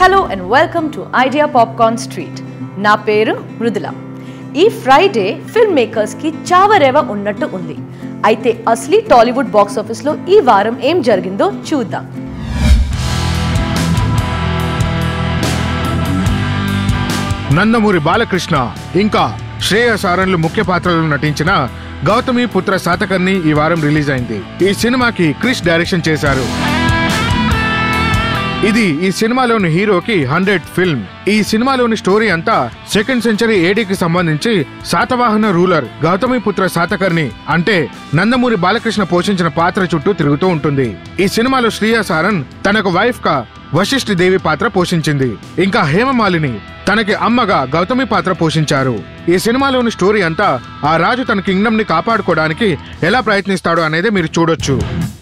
hello and welcome to Idea Popcorn Street నా పేరు మృదుల ఈ ఫ్రైడే ఫిల్మ్ మేకర్స్కి చావరేవ ఉన్నట్టు ఉంది అయితే అసలీ టాలీవుడ్ బాక్స్ ఆఫీస్లో ఈ వారం ఏం జరిగిందో చూద్దాం నందమూరి బాలకృష్ణ ఇంకా శ్రేయ సారన్లు ముఖ్య పాత్రలో నటించిన గౌతమి పుత్ర శాతకర్ణి ఈ వారం రిలీజ్ అయింది ఈ సినిమాకి క్రిష్ డైరెక్షన్ చేశారు ఇది ఈ సినిమాలోని హీరోకి హండ్రెడ్ ఫిల్మ్ ఈ సినిమాలోని స్టోరీ అంతా సెకండ్ సెంచరీ ఏడీకి సంబంధించి శాతవాహన రూలర్ గౌతమి పుత్ర శాతకర్ణి అంటే నందమూరి బాలకృష్ణ పోషించిన పాత్ర చుట్టూ తిరుగుతూ ఉంటుంది ఈ సినిమాలో శ్రీయా సారన్ తనకు వైఫ్ గా వశిష్ఠి దేవి పాత్ర పోషించింది ఇంకా హేమమాలిని తనకి అమ్మగా గౌతమి పాత్ర పోషించారు ఈ సినిమాలోని స్టోరీ అంతా ఆ రాజు తన కింగ్డమ్ ని కాపాడుకోవడానికి ఎలా ప్రయత్నిస్తాడు అనేది మీరు చూడొచ్చు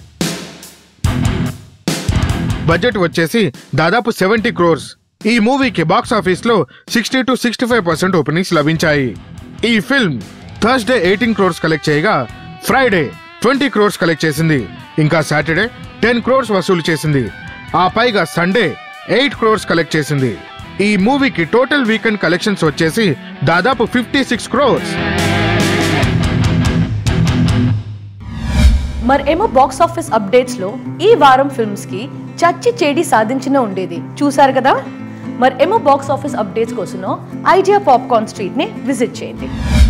బడ్జెట్ వచ్చేసి దాదాపు సెవెంటీ క్రోర్స్ ఈ మూవీకి బాక్స్ ఆఫీస్ లో sixty to sixty five percent openings లభించాయి ఈ film Thursday eighteen crores collect చేయగా ఫ్రైడే ట్వంటీ క్రోర్స్ కలెక్ట్ చేసింది ఇంకా సాటర్డే టెన్ క్రోర్స్ వసూలు చేసింది ఆ పైగా సండే ఎయిట్ క్రోర్స్ కలెక్ట్ చేసింది ఈ మూవీకి టోటల్ వీకెండ్ కలెక్షన్స్ వచ్చేసి దాదాపు ఫిఫ్టీ సిక్స్ క్రోర్స్ మరేమో బాక్స్ ఆఫీస్ అప్డేట్స్లో ఈ వారం ఫిల్మ్స్కి చచ్చి చేడి సాధించిన ఉండేది చూసారు కదా మరేమో బాక్స్ ఆఫీస్ అప్డేట్స్ కోసం ఐడియా పాప్కార్న్ స్ట్రీట్ని విజిట్ చేయండి